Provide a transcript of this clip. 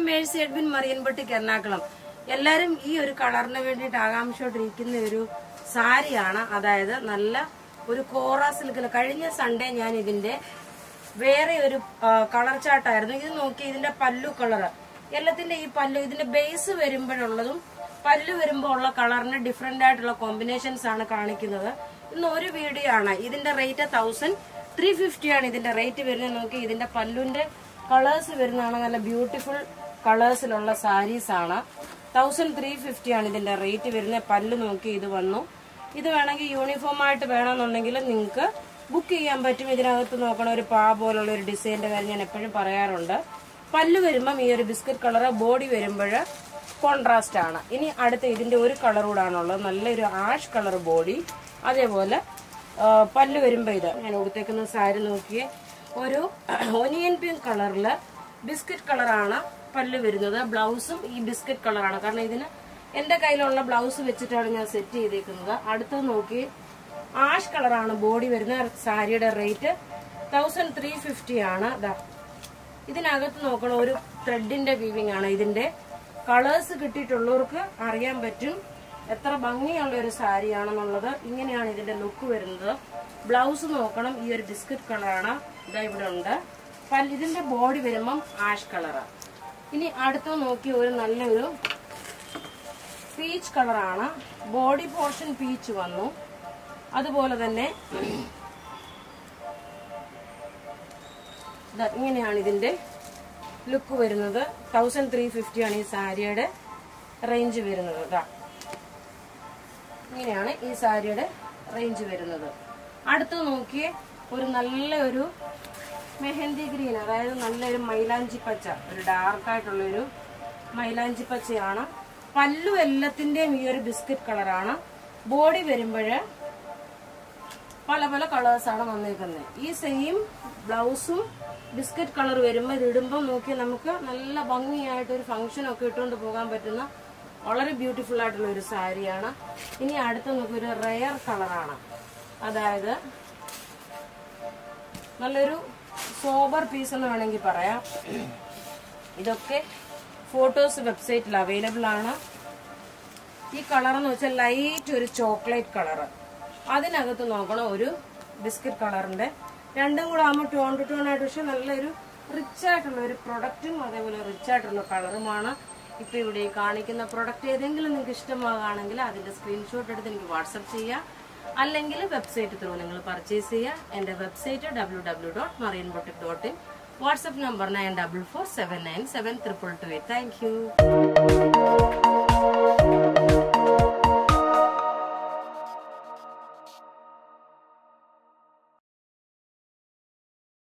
Mercy Edwin മറിയൻപട്ടിക്ക് Ernakulam എല്ലാരും ഈ ഒരു കളറിന് വേണ്ടിയിട്ട് ആകാംക്ഷയോട്ടിരിക്കുന്ന ഒരു സാരിയാണ് അതായത് നല്ല ഒരു കോറ സിൽക്കിൽ കഴിഞ്ഞ സൺഡേ ഞാൻ ഇതിന്റെ വേറെ ഒരു കളർ ചാർട്ടായിരുന്നു ഇത് നോക്കി ഇതിന്റെ പല്ലു കളറ് എല്ലാത്തിന്റെ ഈ പല്ലു ഇതിന്റെ ബേസ് വരുമ്പോഴുള്ളതും പല്ലു വരുമ്പോൾ ഉള്ള കളറിന് ഡിഫറെന്റ് ആയിട്ടുള്ള കോമ്പിനേഷൻസ് ആണ് കാണിക്കുന്നത് ഇന്ന് ഒരു വീഡിയോ ആണ് ഇതിന്റെ റേറ്റ് തൗസൻഡ് ത്രീ ഫിഫ്റ്റി ആണ് ഇതിന്റെ റേറ്റ് വരുന്നത് നോക്കി ഇതിന്റെ പല്ലുവിന്റെ കളേഴ്സ് വരുന്നതാണ് നല്ല ബ്യൂട്ടിഫുൾ കളേഴ്സിലുള്ള സാരീസ് ആണ് തൗസൻഡ് ത്രീ ഫിഫ്റ്റി ആണ് ഇതിന്റെ റേറ്റ് വരുന്നത് പല്ല് നോക്കി ഇത് വന്നു ഇത് വേണമെങ്കിൽ യൂണിഫോം ആയിട്ട് വേണമെന്നുണ്ടെങ്കിൽ നിങ്ങൾക്ക് ബുക്ക് ചെയ്യാൻ പറ്റും ഇതിനകത്ത് നോക്കണ ഒരു പാ പോലുള്ള ഒരു ഡിസൈനിന്റെ കാര്യം ഞാൻ എപ്പോഴും പറയാറുണ്ട് പല്ല് വരുമ്പം ഈ ഒരു ബിസ്ക്കറ്റ് കളർ ബോഡി വരുമ്പോൾ കോൺട്രാസ്റ്റ് ആണ് ഇനി അടുത്ത ഇതിന്റെ ഒരു കളർ കൂടാണുള്ളത് നല്ലൊരു ആഷ് കളർ ബോഡി അതേപോലെ ആ, പല്ല് വരുമ്പോ ഇത് ഞാൻ കൊടുത്തേക്കുന്ന സാരി നോക്കിയേ ഒരു ഒനിയൻ പിങ്ക് കളറില് ബിസ്ക്കറ്റ് കളറാണ് പല്ല് വരുന്നത് ബ്ലൗസും ഈ ബിസ്ക്കറ്റ് കളറാണ് കാരണം ഇതിന് എന്റെ കയ്യിലുള്ള ബ്ലൗസ് വെച്ചിട്ടാണ് ഞാൻ സെറ്റ് ചെയ്തേക്കുന്നത് അടുത്തത് നോക്കി ആഷ് കളറാണ് ബോഡി വരുന്ന സാരിയുടെ റേറ്റ് തൗസൻഡ് ത്രീ ഫിഫ്റ്റി ആണ് ദാ ഇതിനകത്ത് നോക്കണം ഒരു ത്രെഡിന്റെ വീവിംഗ് ആണ് ഇതിന്റെ കളേഴ്സ് കിട്ടിയിട്ടുള്ളവർക്ക് അറിയാൻ പറ്റും എത്ര ഭംഗിയുള്ള ഒരു സാരിയാണെന്നുള്ളത് ഇങ്ങനെയാണ് ഇതിന്റെ ലുക്ക് വരുന്നത് ബ്ലൗസ് നോക്കണം ഈ ഒരു ബിസ്ക്കറ്റ് കളറാണ് ഇതാ ഇവിടെ ഉണ്ട് പല്ല് ഇതിന്റെ ബോഡി വരുമ്പം ആഷ് കളറ് ഇനി അടുത്ത നോക്കി ഒരു നല്ലൊരു പീച്ച് കളറാണ് ബോഡി പോർഷൻ പീച്ച് വന്നു അതുപോലെ തന്നെ ദാ ഇങ്ങനെയാണ് ഇതിന്റെ ലുക്ക് വരുന്നത് തൗസൻഡ് ത്രീ ഫിഫ്റ്റി ആണ് ഈ സാരിയുടെ റേഞ്ച് വരുന്നത് ഇതാ ഇങ്ങനെയാണ് ഈ സാരിയുടെ റേഞ്ച് വരുന്നത് അടുത്ത് നോക്കിയേ ഒരു നല്ല ഒരു മെഹന്തി ഗ്രീൻ അതായത് നല്ലൊരു മൈലാഞ്ചി പച്ച ഒരു ഡാർക്ക് ആയിട്ടുള്ളൊരു മൈലാഞ്ചി പച്ചയാണ് പല്ലു എല്ലാത്തിന്റെയും ഈ ഒരു ബിസ്ക്കറ്റ് കളറാണ് ബോഡി വരുമ്പോഴ് പല പല കളേഴ്സാണ് വന്നേക്കുന്നത് ഈ സെയിം ബ്ലൗസും ബിസ്ക്കറ്റ് കളർ വരുമ്പോൾ ഇത് ഇടുമ്പോൾ നോക്കി നമുക്ക് നല്ല ഭംഗിയായിട്ട് ഒരു ഫംഗ്ഷൻ ഒക്കെ ഇട്ടുകൊണ്ട് പോകാൻ പറ്റുന്ന വളരെ ബ്യൂട്ടിഫുൾ ആയിട്ടുള്ള ഒരു സാരിയാണ് ഇനി അടുത്ത നോക്കി ഒരു റെയർ കളറാണ് അതായത് നല്ലൊരു സോബർ പീസ് എന്ന് വേണമെങ്കിൽ പറയാം ഇതൊക്കെ ഫോട്ടോസ് വെബ്സൈറ്റിൽ അവൈലബിൾ ആണ് ഈ കളർ എന്ന് വെച്ചാൽ ലൈറ്റ് ഒരു ചോക്ലേറ്റ് കളർ അതിനകത്ത് നോക്കണം ഒരു ബിസ്ക്കറ്റ് കളറിന്റെ രണ്ടും കൂടെ ആകുമ്പോൾ ടോൺ ടു ടോൺ ആയിട്ട് പക്ഷെ നല്ലൊരു റിച്ച് ആയിട്ടുള്ള ഒരു പ്രൊഡക്റ്റും അതേപോലെ റിച്ച് ആയിട്ടുള്ള കളറുമാണ് ഇപ്പൊ ഇവിടെ ഈ കാണിക്കുന്ന പ്രൊഡക്റ്റ് ഏതെങ്കിലും നിങ്ങൾക്ക് ഇഷ്ടമാകുകയാണെങ്കിൽ അതിന്റെ സ്ക്രീൻഷോട്ട് എടുത്ത് എനിക്ക് വാട്സപ്പ് ചെയ്യാം അല്ലെങ്കിൽ വെബ്സൈറ്റ് ത്രൂ നിങ്ങൾ പർച്ചേസ് ചെയ്യുക എന്റെ website W W dot Marian boutique dot in WhatsApp number nine double four seven nine seven triple two eight thank U